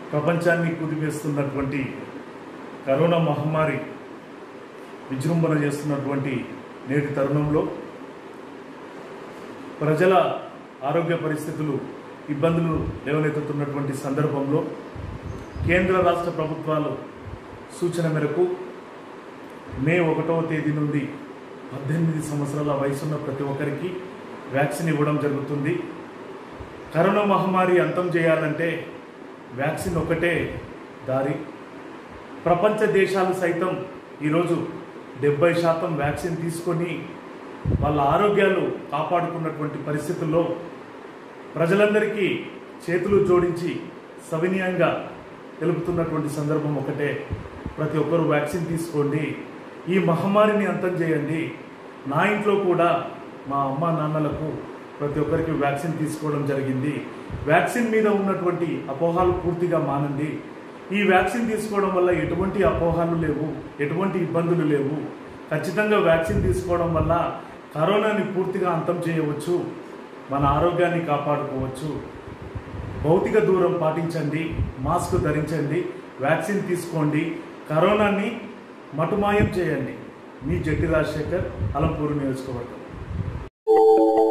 ప్రపంచాన్ని కుదిపేస్తున్నటువంటి కరోనా మహమ్మారి విజృంభణ చేస్తున్నటువంటి నేటి తరుణంలో ప్రజల ఆరోగ్య పరిస్థితులు ఇబ్బందులు లేవనెత్తుతున్నటువంటి సందర్భంలో కేంద్ర రాష్ట్ర ప్రభుత్వాలు సూచన మేరకు మే ఒకటవ తేదీ నుండి పద్దెనిమిది సంవత్సరాల వయసున్న ప్రతి ఒక్కరికి వ్యాక్సిన్ ఇవ్వడం జరుగుతుంది కరోనా మహమ్మారి అంతం చేయాలంటే వ్యాక్సిన్ ఒకటే దారి ప్రపంచ దేశాలు సైతం ఈరోజు డెబ్బై శాతం వ్యాక్సిన్ తీసుకొని వాళ్ళ ఆరోగ్యాలు కాపాడుకున్నటువంటి పరిస్థితుల్లో ప్రజలందరికీ చేతులు జోడించి సవినీయంగా తెలుపుతున్నటువంటి సందర్భం ఒకటే ప్రతి ఒక్కరూ వ్యాక్సిన్ తీసుకోండి ఈ మహమ్మారిని అంతం చేయండి నా ఇంట్లో కూడా మా అమ్మ నాన్నలకు ప్రతి ఒక్కరికి వ్యాక్సిన్ తీసుకోవడం జరిగింది వ్యాక్సిన్ మీద ఉన్నటువంటి అపోహాలు పూర్తిగా మానండి ఈ వ్యాక్సిన్ తీసుకోవడం వల్ల ఎటువంటి అపోహాలు లేవు ఎటువంటి ఇబ్బందులు లేవు ఖచ్చితంగా వ్యాక్సిన్ తీసుకోవడం వల్ల కరోనాని పూర్తిగా అంతం చేయవచ్చు మన ఆరోగ్యాన్ని కాపాడుకోవచ్చు భౌతిక దూరం పాటించండి మాస్క్ ధరించండి వ్యాక్సిన్ తీసుకోండి కరోనాని మటుమాయం చేయండి మీ జట్టి రాజశేఖర్ అలంపూరు నియోజకవర్గం